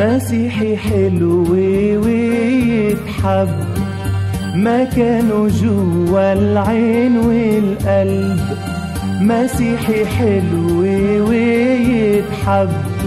مسيحي حلو ويتحب مكانه جوا العين والقلب مسيحي حلو ويتحب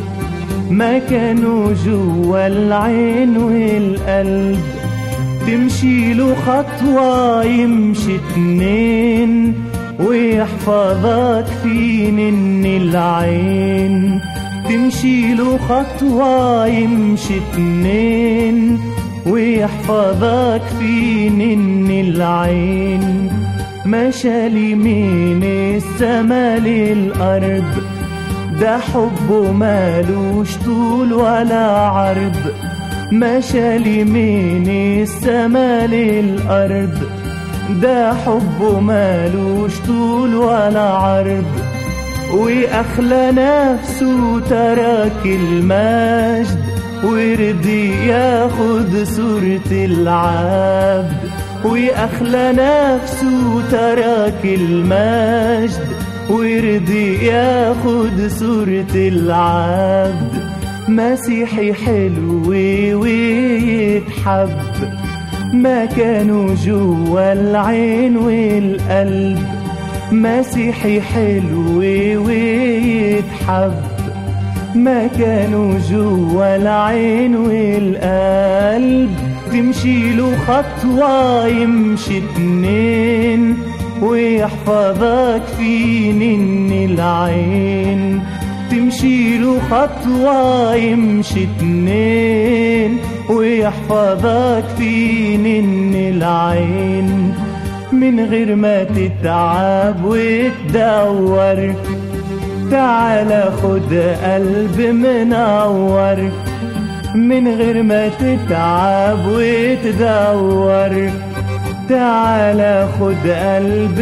مكانه جوا العين والقلب تمشي له خطوة يمشي اتنين ويحفظك في من العين تمشي له خطوة يمشي اتنين ويحفظك في من العين مشى من السما للأرض ده حبه مالوش طول ولا عرض مشى من السما للأرض ده حبه مالوش طول ولا عرض وأخلى نفسه ترك المجد ورضي ياخد صورة العبد وأخلى نفسه ترك المجد ورضي ياخد صورة العبد مسيحي حلو ويتحب مكانه جوا العين والقلب مسيحي حلو ويتحب مكانه جوا العين والقلب تمشي له خطوة يمشي اتنين ويحفظك في من العين تمشي له خطوة يمشي اتنين ويحفظك في من العين من غير ما تتعب وتدور تعال خد قلب منور من غير ما تتعب وتدور تعال خد قلب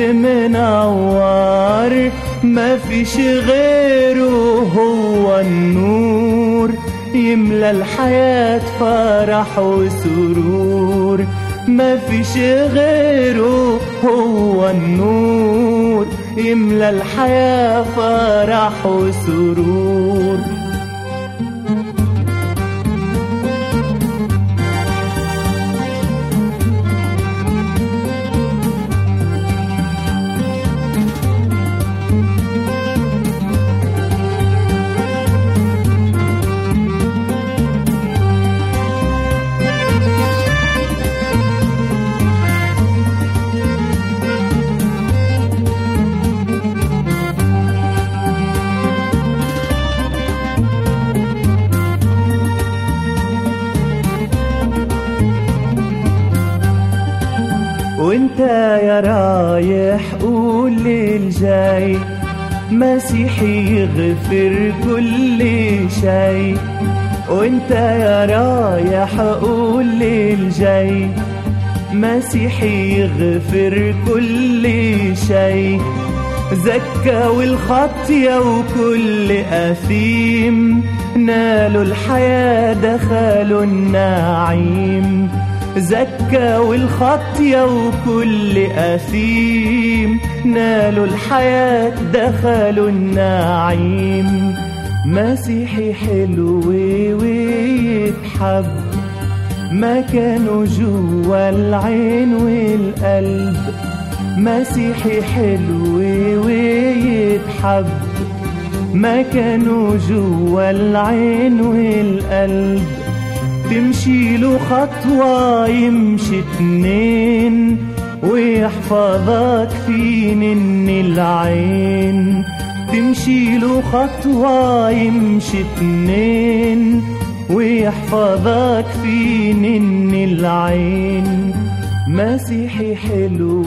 منور ما فيش غيره هو النور يملى الحياة فرح وسرور ما فيش غيره هو النور يملى الحياة فرح وسرور وانت يا رايح قول للجاي مسيحي يغفر كل شيء وانت يا رايح قول للجاي مسيحي يغفر كل شيء زكى والخطية وكل أثيم نالوا الحياة دخلوا النعيم زكى والخطية وكل أثيم نالوا الحياة دخلوا النعيم مسيحي حلو ويتحب مكانه جوا العين والقلب مسيحي حلو ويتحب مكانه جوا العين والقلب تمشي له خطوة يمشي اتنين ويحفظك في من العين تمشي له خطوة يمشي اتنين ويحفظك في من العين مسيحي حلو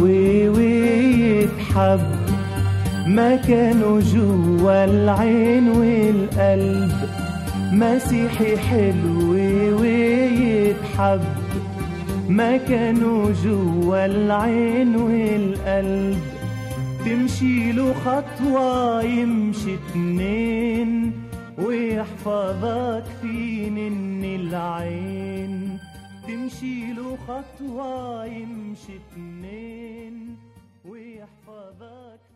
ويتحب مكانه جوا العين والقلب مسيحي حلو ويتحب مكانه جوا العين والقلب تمشي له خطوة يمشي اتنين ويحفظك في من العين تمشي له خطوة يمشي اتنين ويحفظك